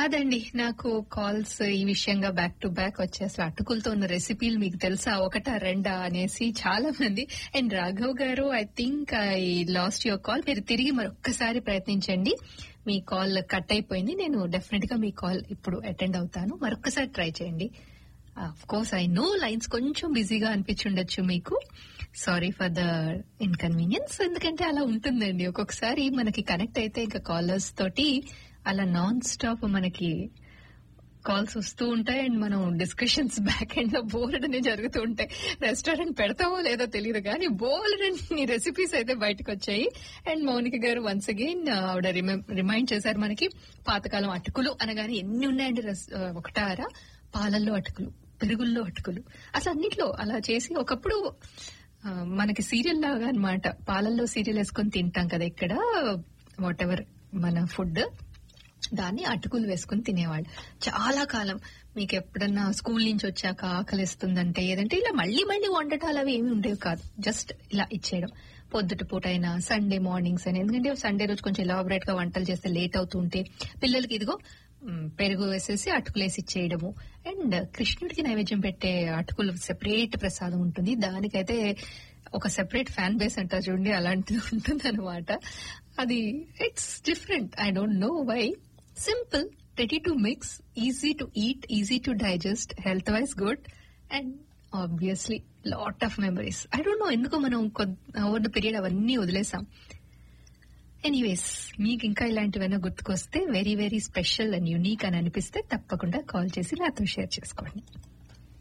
కాదండి నాకు కాల్స్ ఈ విషయంగా బ్యాక్ టు బ్యాక్ వచ్చే అసలు అటుకులతో ఉన్న రెసిపీలు మీకు తెలుసా ఒకటా రెండా అనేసి చాలా మంది and Raghav garu I think I lost your call మీరు తిరిగి మరొక్కసారి ప్రయత్నించండి మీ కాల్ కట్ అయిపోయింది నేను డెఫినెట్ గా మీ కాల్ ఇప్పుడు అటెండ్ అవుతాను మరొక్కసారి ట్రై చేయండి of course I know lines కొంచెం బిజీగా అనిపించుండొచ్చు మీకు సారీ ఫర్ ద ఇన్కన్వీనియన్స్ ఎందుకంటే అలా ఉంటుందండి ఒక్కొక్కసారి మనకి కనెక్ట్ అయితే ఇంకా కాలర్స్ తోటి అలా నాన్ స్టాప్ మనకి కాల్స్ వస్తూ ఉంటాయి అండ్ మనం డిస్కషన్స్ బ్యాక్ ఎండ్ లో బోల్డ్ అనే జరుగుతూ ఉంటాయి రెస్టారెంట్ పెడతామో లేదో తెలియదు కానీ బోల్డ్ అన్ని రెసిపీస్ అయితే బయటకు వచ్చాయి అండ్ మౌనిక గారు వన్స్ అగైన్ ఆవిడ రిమైండ్ చేశారు మనకి పాతకాలం అటుకులు అనగానే ఎన్ని ఉన్నాయండి రెస్- ఆ, ఒకటారా పాలల్లో అటుకులు పెరుగుల్లో అటుకులు అసలు అన్నిట్లో అలా చేసి ఒకప్పుడు ఆ, మనకి సీరియల్ లాగా అన్నమాట పాలల్లో సీరియల్ వేసుకొని తింటాం కదా ఇక్కడ వాట్ ఎవర్ మన ఫుడ్ దాన్ని అటుకులు వేసుకుని తినేవాళ్ళు చాలా కాలం మీకు ఎప్పుడన్నా స్కూల్ నుంచి వచ్చాక ఆకలిస్తుందంటే ఏదంటే ఇలా మళ్ళీ మళ్ళీ వండటాలు అవి ఏమి ఉండేవి కాదు జస్ట్ ఇలా ఇచ్చేయడం పొద్దుట పూట అయినా సండే మార్నింగ్స్ అయినా ఎందుకంటే సండే రోజు కొంచెం ఎలాబరేట్ గా వంటలు చేస్తే లేట్ అవుతూ ఉంటే పిల్లలకి ఇదిగో మ్, పెరుగు వేసేసి అటుకులు వేసి ఇచ్చేయడము అండ్ కృష్ణుడికి నైవేద్యం పెట్టే అటుకులు సెపరేట్ ప్రసాదం ఉంటుంది దానికైతే ఒక సెపరేట్ ఫ్యాన్ బేస్ అంటారు చూడండి అలాంటిది ఉంటుంది అనమాట అది it's different I don't know why simple ready to mix easy to eat easy to digest health wise good and obviously lot of memories I don't know ఎందుకు మనం ఓవర్ ద పీరియడ్ అవన్నీ వదిలేసాం ఎనీవేస్ మీకు ఇంకా ఇలాంటివైనా గుర్తుకొస్తే very very special and unique అని అనిపిస్తే తప్పకుండా కాల్ చేసి నాతో షేర్ చేసుకోండి